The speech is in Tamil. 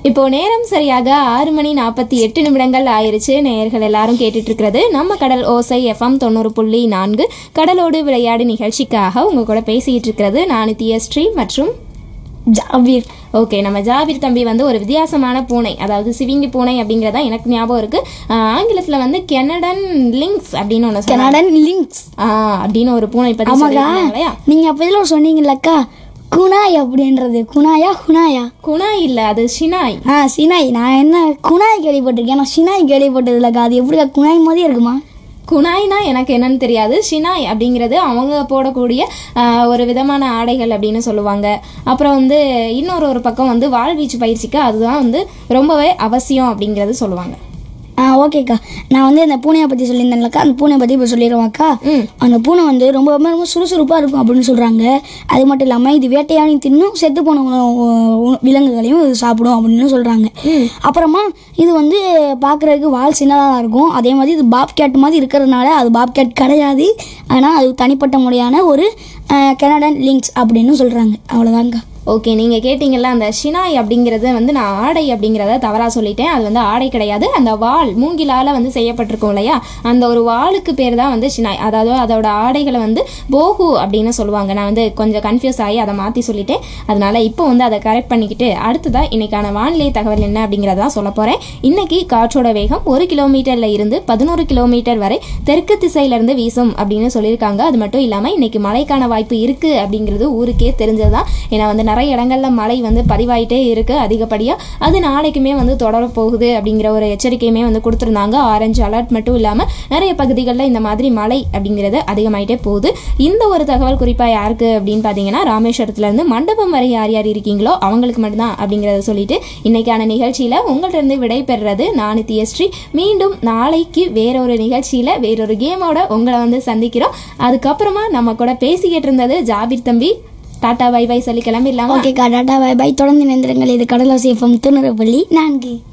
இப்போ நேரம் சரியாக ஆறு மணி நாற்பத்தி எட்டு நிமிடங்கள் ஆயிருச்சு நேயர்கள் எல்லாரும் கேட்டுட்டு இருக்கிறது நம்ம கடல் ஓசை எஃப்எம் தொண்ணூறு புள்ளி நான்கு கடலோடு விளையாடு நிகழ்ச்சிக்காக உங்க கூட பேசிக்கிட்டு இருக்கிறது நான் தியஸ்ரீ மற்றும் ஜாபீர் ஓகே நம்ம ஜாபீர் தம்பி வந்து ஒரு வித்தியாசமான பூனை அதாவது சிவிங்கி பூனை அப்படிங்கிறதா எனக்கு ஞாபகம் இருக்கு ஆஹ் ஆங்கிலத்துல வந்து கெனடன் லிங்க்ஸ் அப்படின்னு ஒன்று சொன்னாங்க கனடன் லிங்க்ஸ் ஆஹ் அப்படின்னு ஒரு பூனை பத்தி ஆமாக்கா சொல்லியிருந்தாங்க இல்லையா நீங்க அப்ப இதுல சொன்னீங்கல்லக்கா குனாய் அப்படின்றது குனாயா குனாயா குணா இல்ல அது ஷினாய் ஆ சினாய் நான் என்ன குனாய் கேள்விப்பட்டிருக்கேன் நான் சினாய் கேள்விப்பட்டது இல்லக்கா அது எப்படிக்கா குனாய் மாதிரி இருக்குமா குனாய்னா எனக்கு என்னன்னு தெரியாது ஷினாய் அப்படிங்கிறது அவங்க போடக்கூடிய ஆஹ், ஒரு விதமான ஆடைகள் அப்படின்னு சொல்லுவாங்க அப்புறம் வந்து இன்னொரு ஒரு பக்கம் வந்து வாழ்வீச்சு பயிற்சிக்கு அதுதான் வந்து ரொம்பவே அவசியம் அப்படிங்கிறது சொல்லுவாங்க ஆ ஓகேக்கா நான் வந்து அந்த பூனையை பற்றி சொல்லியிருந்தேன்லக்கா அந்த பூனையை பற்றி இப்போ சொல்லிடுவாக்கா ம் அந்த பூனை வந்து ரொம்ப ரொம்ப ரொம்ப சுறுசுறுப்பாக இருக்கும் அப்படின்னு சொல்கிறாங்க அது மட்டும் இல்லாமல் இது வேட்டையாடி தின்னும் செத்து போன உணவு- உணவு- விலங்குகளையும் இது சாப்பிடும் அப்படின்னு சொல்கிறாங்க அப்புறமா இது வந்து பார்க்குறதுக்கு வால் சின்னதாக இருக்கும் அதே மாதிரி இது பாப் கேட் மாதிரி இருக்கிறதுனால அது பாப் கேட் கிடையாது ஆனால் அது தனிப்பட்ட முறையான ஒரு கனடன் லிங்க்ஸ் அப்படின்னு சொல்கிறாங்க அவ்வளோதாங்க்கா ஓகே நீங்கள் கேட்டிங்கல்ல அந்த ஷினாய் அப்படிங்கிறது வந்து நான் ஆடை அப்படிங்கிறத தவறாக சொல்லிட்டேன் அது வந்து ஆடை கிடையாது அந்த வாள் மூங்கிலால் வந்து செய்யப்பட்டிருக்கும் இல்லையா அந்த ஒரு வாளுக்கு பேர் தான் வந்து ஷினாய் அதாவது அதோட ஆடைகளை வந்து போகு அப்படின்னு சொல்லுவாங்க நான் வந்து கொஞ்சம் கன்ஃபியூஸ் ஆகி அதை மாற்றி சொல்லிட்டேன் அதனால இப்போ வந்து அதை கரெக்ட் பண்ணிக்கிட்டு அடுத்ததாக இன்னைக்கான வானிலை தகவல் என்ன அப்படிங்கிறத சொல்ல போகிறேன் இன்னைக்கு காற்றோட வேகம் ஒரு கிலோமீட்டரில் இருந்து பதினோரு கிலோமீட்டர் வரை தெற்கு திசையிலேருந்து வீசும் அப்படின்னு சொல்லியிருக்காங்க அது மட்டும் இல்லாமல் இன்னைக்கு மழைக்கான வாய்ப்பு இருக்குது அப்படிங்கிறது ஊருக்கே தெரிஞ்சது தான் ஏன்னா வந்து நிறைய இடங்கள்ல மழை வந்து பதிவாயிட்டே இருக்கு அதிகப்படியாக அது நாளைக்குமே வந்து தொடரப் போகுது அப்படிங்கிற ஒரு எச்சரிக்கையுமே வந்து கொடுத்துருந்தாங்க ஆரஞ்சு அலர்ட் மட்டும் இல்லாமல் நிறைய பகுதிகளில் இந்த மாதிரி மழை அப்படிங்கிறது அதிகமாயிட்டே போகுது இந்த ஒரு தகவல் குறிப்பாக யாருக்கு அப்படின்னு பார்த்தீங்கன்னா ராமேஸ்வரத்துல இருந்து மண்டபம் வரை யார் யார் இருக்கீங்களோ அவங்களுக்கு மட்டும்தான் அப்படிங்கிறத சொல்லிட்டு இன்னைக்கான நிகழ்ச்சியில் உங்கள்ட்ட இருந்து விடை பெறுறது நானு தியஸ்ரீ மீண்டும் நாளைக்கு வேறொரு நிகழ்ச்சியில் வேறொரு கேமோட உங்களை வந்து சந்திக்கிறோம் அதுக்கப்புறமா நம்ம கூட பேசிக்கிட்டு இருந்தது ஜாபிர் தம்பி டாடா பை பை சொல்லி கிளம்பிடலாமா ஓகேக்கா டாட்டா பை பை தொடர்ந்து நினைந்திருங்கள் இது கடலோசி எஃப்எம் திருநெல்வேலி நான்கு